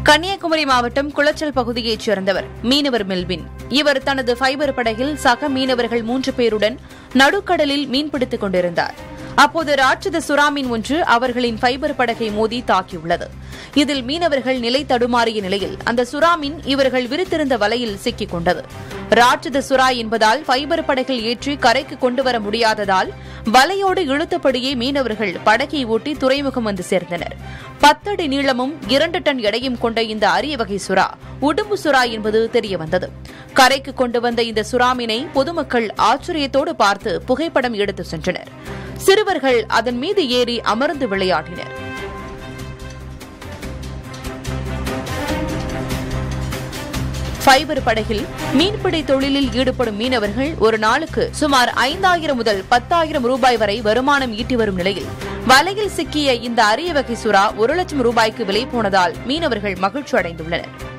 கன்னியாகுமரி மாவட்டம் குளச்சல் பகுதியைச் சேர்ந்தவர் மீனவர் மெல்வின் இவர் தனது ஃபைபர் படகில் சக மீனவர்கள் மூன்று பேருடன் நடுக்கடலில் மீன்பிடித்துக் கொண்டிருந்தார் அப்போது ராட்சத சுறாமீன் ஒன்று அவர்களின் ஃபைபர் படகை மோதி தாக்கியுள்ளது இதில் மீனவர்கள் நிலை தடுமாறிய நிலையில் அந்த சுறாமீன் இவர்கள் விரித்திருந்த வலையில் சிக்கிக் கொண்டது ராட்சத சுறா என்பதால் ஃபைபர் படகில் ஏற்றி கரைக்கு கொண்டு வர முடியாததால் வலையோடு இழுத்தபடியே மீனவர்கள் படகை ஓட்டி துறைமுகம் வந்து சேர்ந்தனர் பத்தடி நீளமும் இரண்டு டன் எடையும் கொண்ட இந்த அரிய வகை சுறா உடும்பு சுறா என்பது தெரியவந்தது கரைக்கு கொண்டு வந்த இந்த சுறாமினை பொதுமக்கள் ஆச்சரியத்தோடு பார்த்து புகைப்படம் எடுத்து சென்றனர் சிறுவர்கள் அதன் மீது ஏறி அமர்ந்து விளையாடினர் ஃபைபர் படகில் மீன்பிடி தொழிலில் ஈடுபடும் மீனவர்கள் ஒரு நாளுக்கு சுமார் ஐந்தாயிரம் முதல் பத்தாயிரம் ரூபாய் வரை வருமானம் ஈட்டி வரும் நிலையில் வலையில் சிக்கிய இந்த அரிய வகை சுறா ஒரு லட்சம் ரூபாய்க்கு விலை போனதால் மீனவர்கள் மகிழ்ச்சி அடைந்துள்ளனர்